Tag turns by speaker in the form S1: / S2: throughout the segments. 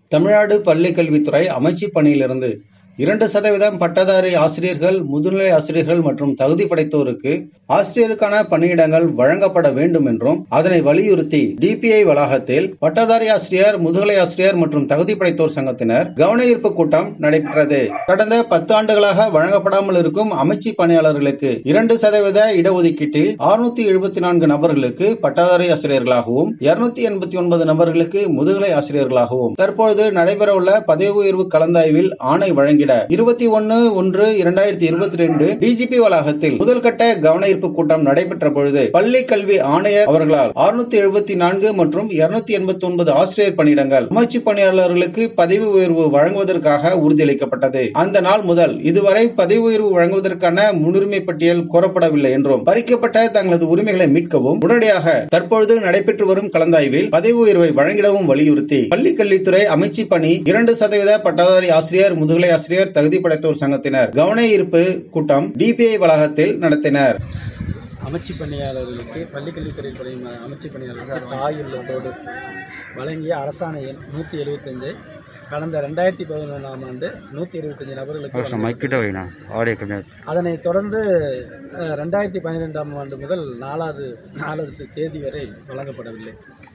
S1: தமிழ்நாடு பள்ளிக் கல்வித்துறை அமைச்சு பணியிலிருந்து இரண்டு சதவீதம் பட்டதாரி ஆசிரியர்கள் முதுநிலை ஆசிரியர்கள் மற்றும் தகுதி படைத்தோருக்கு ஆசிரியருக்கான பணியிடங்கள் வழங்கப்பட வேண்டும் என்றும் அதனை வலியுறுத்தி டிபிஐ வளாகத்தில் பட்டதாரி ஆசிரியர் முதுகலை ஆசிரியர் மற்றும் தகுதி படைத்தோர் சங்கத்தினர் கவன ஈர்ப்பு கூட்டம் நடைபெற்றது கடந்த பத்து ஆண்டுகளாக வழங்கப்படாமல் இருக்கும் அமைச்சு பணியாளர்களுக்கு இரண்டு சதவீத இடஒதுக்கீட்டில் அறுநூத்தி எழுபத்தி நான்கு நபர்களுக்கு பட்டதாரி ஆசிரியர்களாகவும் இருநூத்தி எண்பத்தி ஒன்பது நபர்களுக்கு முதுகலை ஆசிரியர்களாகவும் தற்பொழுது நடைபெறவுள்ள பதவி உயர்வு கலந்தாய்வில் ஆணை வழங்கிட இருபத்தி ஒன்னு ஒன்று இரண்டாயிரத்தி இருபத்தி ரெண்டு டிஜிபி வளாகத்தில் முதல்கட்ட கவன ஈர்ப்பு கூட்டம் நடைபெற்ற பொழுது பள்ளி கல்வி ஆணையர் அவர்களால் அறுநூத்தி எழுபத்தி நான்கு மற்றும் இருநூத்தி எண்பத்தி ஒன்பது ஆசிரியர் பணியிடங்கள் அமைச்சு பணியாளர்களுக்கு பதவி உயர்வு வழங்குவதற்காக உறுதியளிக்கப்பட்டது அந்த நாள் முதல் இதுவரை பதவி உயர்வு வழங்குவதற்கான முன்னுரிமை பட்டியல் கோரப்படவில்லை என்றும் பறிக்கப்பட்ட தங்களது உரிமைகளை மீட்கவும் உடனடியாக தற்பொழுது நடைபெற்று வரும் கலந்தாய்வில் பதவி உயர்வை வழங்கிடவும் வலியுறுத்தி பள்ளிக் கல்வித்துறை அமைச்சு பணி இரண்டு சதவீத பட்டதாரி ஆசிரியர் முதுகலை ஆசிரியர் தகுதி படைத்தோர் சங்கத்தினர் கவன ஈர்ப்பு கூட்டம் டிபிஐ வளாகத்தில் நடத்தினர்
S2: அமைச்சு பணியாளர்களுக்கு பள்ளிக்கல்வித்துறை பணி அமைச்சு பணியாளர்களுக்கு தாய் இல்லத்தோடு வழங்கிய அரசாணை எண் நூற்றி எழுபத்தஞ்சு கடந்த ரெண்டாயிரத்தி பதினொன்றாம் ஆண்டு நூற்றி இருபத்தஞ்சு நபர்களுக்கு வழங்கப்பட்டது.
S3: மைக்கிட்ட வைண்ணா ஆடியோ கொஞ்சம்
S2: அதனைத் தொடர்ந்து அஹ், ரெண்டாயிரத்தி பன்னிரெண்டாம் ஆண்டு முதல் நாலாவது நாலாவது தேதி வரை வழங்கப்படவில்லை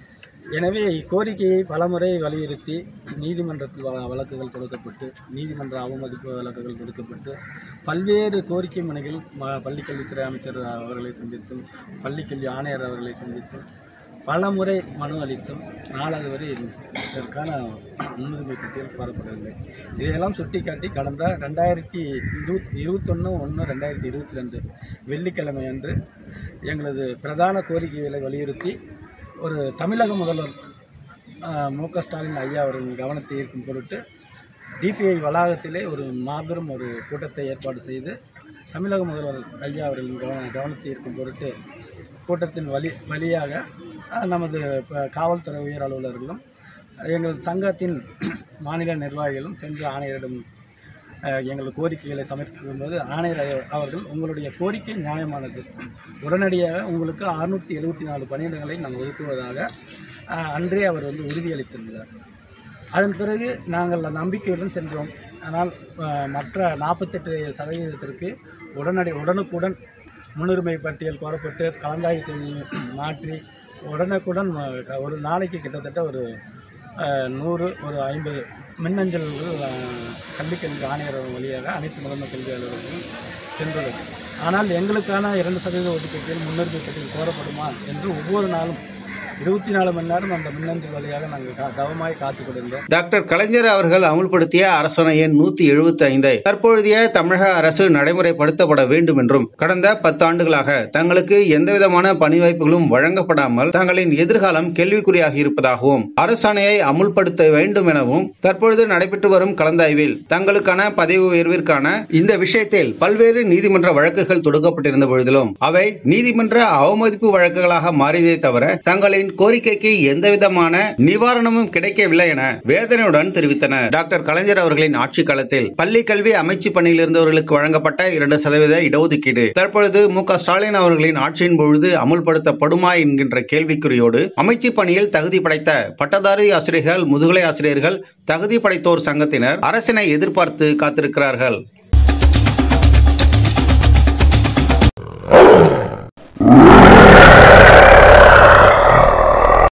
S2: எனவே இக்கோரிக்கையை பலமுறை வலியுறுத்தி நீதிமன்றத்தில் வ- வழக்குகள் தொடுக்கப்பட்டு நீதிமன்ற அவமதிப்பு வழக்குகள் தொடுக்கப்பட்டு பல்வேறு கோரிக்கை மனுகள் ம- பள்ளிக்கல்வித்துறை அமைச்சர் அவர்களை சந்தித்தும் பள்ளிக்கல்வி ஆணையர் அவர்களை சந்தித்தும் பல முறை மனு அளித்தும் நாலாவது வரை இதற்கான முன்னுரிமை பட்டியல் கோரப்படவில்லை இதையெல்லாம் சுட்டிக்காட்டி கடந்த ரெண்டாயிரத்தி இருபத் இருபத்தொன்று ஒன்று ரெண்டாயிரத்தி இருபத்தி ரெண்டு வெள்ளிக்கிழமை அன்று எங்களது பிரதான கோரிக்கைகளை வலியுறுத்தி ஒரு தமிழக முதல்வர் ஆஹ், மு க ஸ்டாலின் ஐயா அவர்களின் கவனத்தை ஈர்க்கும் பொருட்டு டிபிஐ வளாகத்திலே ஒரு மாபெரும் ஒரு கூட்டத்தை ஏற்பாடு செய்து தமிழக முதல்வர் ஐயா அவர்களின் கவன கவனத்தை ஈர்க்கும் பொருட்டு கூட்டத்தின் வழி வழியாக ஆஹ், நமது ப- காவல்துறை உயர் அலுவலர்களும் எங்கள் சங்கத்தின் மாநில நிர்வாகிகளும் சென்று ஆணையரிடம் அஹ், எங்கள் கோரிக்கைகளை சமர்ப்பிக்கும் போது ஆணையர் ஐயா- அவர்கள் உங்களுடைய கோரிக்கை நியாயமானது உடனடியாக உங்களுக்கு அறுநூற்றி எழுபத்தி நாலு பணியிடங்களை நாங்கள் ஒதுக்குவதாக அஹ், அன்றே அவர் வந்து உறுதியளித்திருந்தார் அதன் பிறகு நாங்கள் நம்பிக்கையுடன் சென்றோம் ஆனால் அஹ், மற்ற நாற்பத்தெட்டு சதவீதத்திற்கு உடனடி உடனுக்குடன் முன்னுரிமை பட்டியல் கோரப்பட்டு கலந்தாய்வு தேதி மாற்றி உடனுக்குடன் அஹ், ஒரு நாளைக்கு கிட்டத்தட்ட ஒரு அஹ், நூறு ஒரு ஐம்பது மின்னஞ்சல்கள் அஹ், கல்விக்கல்வி ஆணையர் வழியாக அனைத்து முதன்மை கல்வி அலுவலர்களும் சென்றது ஆனால் எங்களுக்கான இரண்டு சதவீத ஒதுக்கீட்டில் முன்னுரிமை பட்டியல் கோரப்படுமா என்று ஒவ்வொரு நாளும் இருபத்தி நாலு மணி நேரம் அந்த மின்னஞ்சல் வழியாக நாங்கள் கா- தவமாய் காத்து கொண்டிருந்தோம்
S1: டாக்டர் கலைஞர் அவர்கள் அமுல்படுத்திய அரசாணை எண் நூத்தி எழுபத்தி ஐந்தை தற்பொழுதைய தமிழக அரசு நடைமுறைப்படுத்தப்பட வேண்டும் என்றும் கடந்த பத்தாண்டுகளாக தங்களுக்கு எந்தவிதமான பணி வாய்ப்புகளும் வழங்கப்படாமல் தங்களின் எதிர்காலம் கேள்விக்குறியாகி இருப்பதாகவும் அரசாணையை அமுல்படுத்த வேண்டும் எனவும் தற்பொழுது நடைபெற்று வரும் கலந்தாய்வில் தங்களுக்கான பதவி உயர்விற்கான இந்த விஷயத்தில் பல்வேறு நீதிமன்ற வழக்குகள் தொடுக்கப்பட்டிருந்த பொழுதிலும் அவை நீதிமன்ற அவமதிப்பு வழக்குகளாக மாறியதே தவிர தங்களின் கோரிக்கைக்கு எந்தவிதமான நிவாரணமும் கிடைக்கவில்லை என வேதனையுடன் தெரிவித்தனர் டாக்டர் கலைஞர் அவர்களின் ஆட்சி காலத்தில் பள்ளி கல்வி அமைச்சு பணியில் இருந்தவர்களுக்கு வழங்கப்பட்ட இரண்டு சதவீத இடஒதுக்கீடு தற்பொழுது மு க ஸ்டாலின் அவர்களின் ஆட்சியின் பொழுது அமுல்படுத்தப்படுமா என்கின்ற கேள்விக்குறியோடு அமைச்சு பணியில் தகுதி படைத்த பட்டதாரி ஆசிரியர்கள் முதுகலை ஆசிரியர்கள் தகுதி படைத்தோர் சங்கத்தினர் அரசினை எதிர்பார்த்து காத்திருக்கிறார்கள்
S4: you